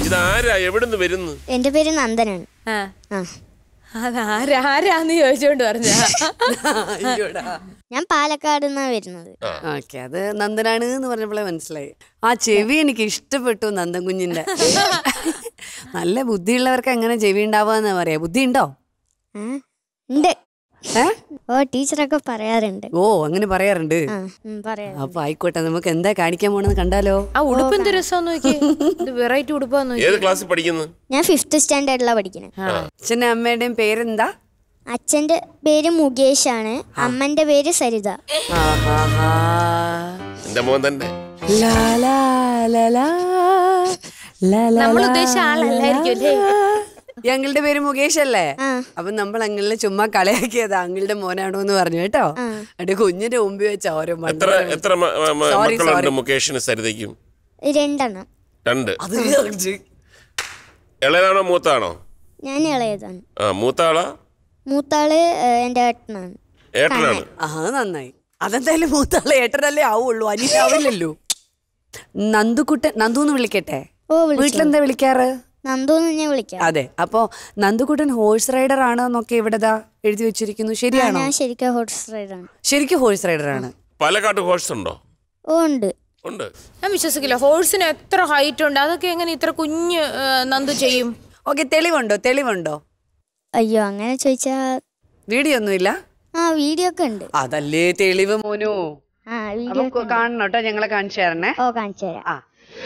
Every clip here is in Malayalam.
ഇതാരാ എവിടുന്ന് വരുന്നു എൻ്റെ പേര് നന്ദനാണ് ആ ആ അതാരാ ആരാന്ന് ചോദിച്ചോണ്ട് പറഞ്ഞ അയ്യോടാ ഞാൻ പാലക്കാട് നിന്നാണ് വരുന്നത് ഓക്കെ അത് നന്ദനാണ് എന്ന് പറഞ്ഞപ്പോഴേ മനസ്സിലായി ആ ചെവി എനിക്ക് ഇഷ്ടപ്പെട്ടു നന്ദൻ കുഞ്ഞിന്റെ നല്ല ബുദ്ധിയുള്ളവർക്ക് എങ്ങനെ ചെവി ഉണ്ടാവുക പറയാ ബുദ്ധി ഉണ്ടോ ആ ഉണ്ട് ഏ ഓ ടീച്ചറൊക്കെ പറയാറുണ്ട് ഓ അങ്ങനെ പറയാറുണ്ട് ആ ഉം, പറയാം അപ്പൊ ആയിക്കോട്ടെ നമുക്ക് എന്താ കാണിക്കാൻ പോണെന്ന് കണ്ടാലോ ആ ഉടുപ്പ് എന്ത് രസമാന്ന് നോക്കി ഇത് വെറൈറ്റി ഉടുപ്പാന്ന് നോക്കി ഏത് ക്ലാസ്സിൽ പഠിക്കുന്നു ഞാൻ ഫിഫ്ത്ത് സ്റ്റാൻഡേർഡിലാണ് പഠിക്കുന്നത് അച്ഛൻ്റെ അമ്മയുടെയും പേരെന്താ അച്ഛൻ്റെ പേര് മുകേഷാണ് അമ്മൻ്റെ പേര് സരിത ആഹാഹാ. എന്റെ മോൻ തന്നെ ലാ, ലാ, ലാ, ലാ. ലാ, ലാ, നമ്മൾ ലാ, ഉദ്ദേശിച്ച ആളല്ലായിരിക്കും അല്ലേ ഈ അങ്കിളുടെ പേര് മുകേഷ് അല്ലേ ആ. അപ്പൊ നമ്മൾ അങ്കിളിനെ ചുമ്മാ കളയാക്കിയത് അങ്കിളുടെ മോനാണോ എന്ന് പറഞ്ഞു കേട്ടോ എന്റെ കുഞ്ഞിന്റെ മുമ്പിൽ വെച്ച ഓരോ എത്ര മണ്ടത്തരം. എത്ര മ- മ- മ- Sorry, മക്കളുണ്ട് sorry. മുകേഷിന് സരിതയ്ക്കും രണ്ടെണ്ണം രണ്ട് അത് കേറിച്ച്. ഇളയതാണോ മൂത്താണോ ഞാൻ ഇളയതാണ് ആ മൂത്ത ആളാ മൂത്താള് ഏഹ്, എൻ്റെ ഏട്ടനാണ് ഏട്ടനാണ് ആ അത് നന്നായി അതെന്തായാലും മൂത്താളെ ഏട്ടനല്ലേ ആവുള്ളൂ അനിയാവില്ലല്ലോ നന്ദുക്കുട്ടൻ നന്ദു എന്ന് വിളിക്കട്ടെ ഓ വിളിച്ചു വീട്ടിലെന്താ വിളിക്കാറ് നന്ദു എന്ന് ഞാൻ വിളിക്കാം അതെ അപ്പോ നന്ദുക്കുട്ടൻ ഹോഴ്സ് റൈഡർ ആണ് എന്നൊക്കെ ഇവിടെ ദാ എഴുതി വെച്ചിരിക്കുന്നു ആ, ശരിയാണോ ഞാൻ ശരിക്കും ഹോർസ് റൈഡറാണ് ശരിക്കും ഹോഴ്സ് റൈഡർ ആണ് പാലക്കാട്ട് ഹോഴ്സ് ഉണ്ടോ ഓ ഉണ്ട് ഉണ്ട് ഞാൻ വിശ്വസിക്കില്ല ഹോഴ്സിന് എത്ര ഹൈറ്റ് ഉണ്ട് അതൊക്കെ എങ്ങനെ ഇത്ര കുഞ്ഞ് ആ, നന്ദു ചെയ്യും ഓക്കെ തെളിവുണ്ടോ തെളിവുണ്ടോ അയ്യോ അങ്ങനെ ചോദിച്ചാ വീഡിയോ ഒന്നുമില്ല ആ വീഡിയോ ഒക്കെ ഉണ്ട് അതല്ലേ തെളിവ് മോനു ആ വീഡിയോ അപ്പൊ കാണണം കേട്ടോ ഞങ്ങളെ കാണിച്ചു തരണേ ഓ കാണിച്ചു തരാം ആ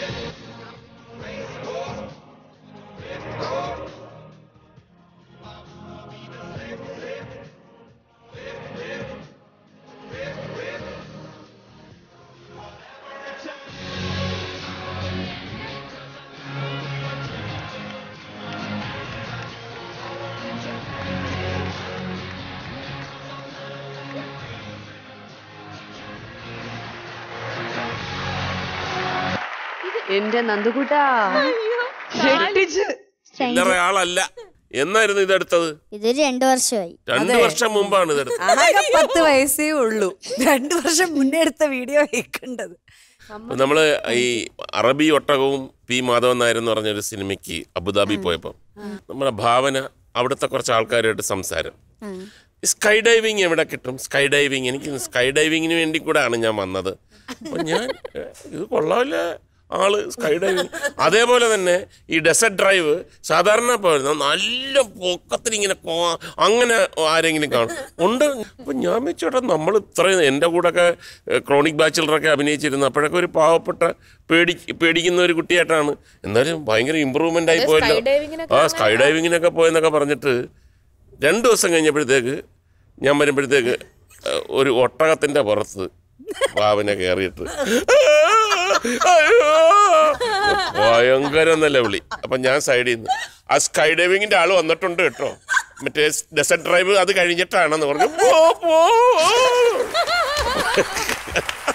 എന്റെ നന്ദുകൂട്ടാ ഞെട്ടിച്ച് ചില്ലറ ആളല്ല എന്നായിരുന്നു ഇതെടുത്തത് ഇതൊരു രണ്ടു വർഷമായി രണ്ടു വർഷം മുമ്പാണ് ഇതെടുത്തത് ആകെ പത്ത് വയസ്സേ ഉള്ളൂ രണ്ടു വർഷം മുന്നേ എടുത്ത വീഡിയോ കേൾക്കേണ്ടത് അപ്പൊ നമ്മള് ഈ അറബി ഒട്ടകവും പി മാധവൻ നായർ എന്ന് പറഞ്ഞൊരു സിനിമയ്ക്ക് അബുദാബി പോയപ്പോൾ നമ്മുടെ ഭാവന അവിടുത്തെ കുറച്ച് ആൾക്കാരുമായിട്ട് സംസാരം സ്കൈ ഡൈവിങ് എവിടെ കിട്ടും സ്കൈ ഡൈവിങ് എനിക്ക് സ്കൈ ഡൈവിങ്ങിന് വേണ്ടി കൂടെയാണ് ഞാൻ വന്നത് അപ്പൊ ഞാൻ "ഏ, ഇത് കൊള്ളാവില്ല ആള് സ്കൈ ഡൈവിങ് അതേപോലെ തന്നെ ഈ ഡെസർട്ട് ഡ്രൈവ് സാധാരണ പോയിരുന്നു നല്ല പൊക്കത്തിൽ ഇങ്ങനെ കോ- അങ്ങനെ ആരെങ്കിലും കാണും ഉണ്ട് അപ്പം ഞാൻ വെച്ചോട്ടെ നമ്മൾ ഇത്രയും എൻ്റെ കൂടെയൊക്കെ ക്രോണിക് ബാച്ചിലറൊക്കെ അഭിനയിച്ചിരുന്നു അപ്പോഴൊക്കെ ഒരു പാവപ്പെട്ട പേടി പേടിക്കുന്ന ഒരു കുട്ടിയായിട്ടാണ് എന്നാലും ഭയങ്കര ഇമ്പ്രൂവ്മെൻ്റ് ആയി പോയല്ലോ ഡൈവിങ്ങിനൊക്കെ ആ സ്കൈ ഡൈവിങ്ങിനൊക്കെ പോയെന്നൊക്കെ പറഞ്ഞിട്ട് രണ്ട് ദിവസം കഴിഞ്ഞപ്പോഴത്തേക്ക് ഞാൻ വരുമ്പോഴത്തേക്ക് ഏഹ്, ഒരു ഒട്ടകത്തിൻ്റെ പുറത്ത് ഭാവന കയറിയിട്ട് അയ്യോ! ഭയങ്കര നിലവിളി അപ്പം ഞാൻ സൈഡിൽ നിന്ന് ആ സ്കൈ ഡൈവിങ്ങിന്റെ ആള് വന്നിട്ടുണ്ട് കേട്ടോ മറ്റേ ഡെസർട്ട് ഡ്രൈവ് അത് കഴിഞ്ഞിട്ടാണെന്ന് പറഞ്ഞു പോ, പോ.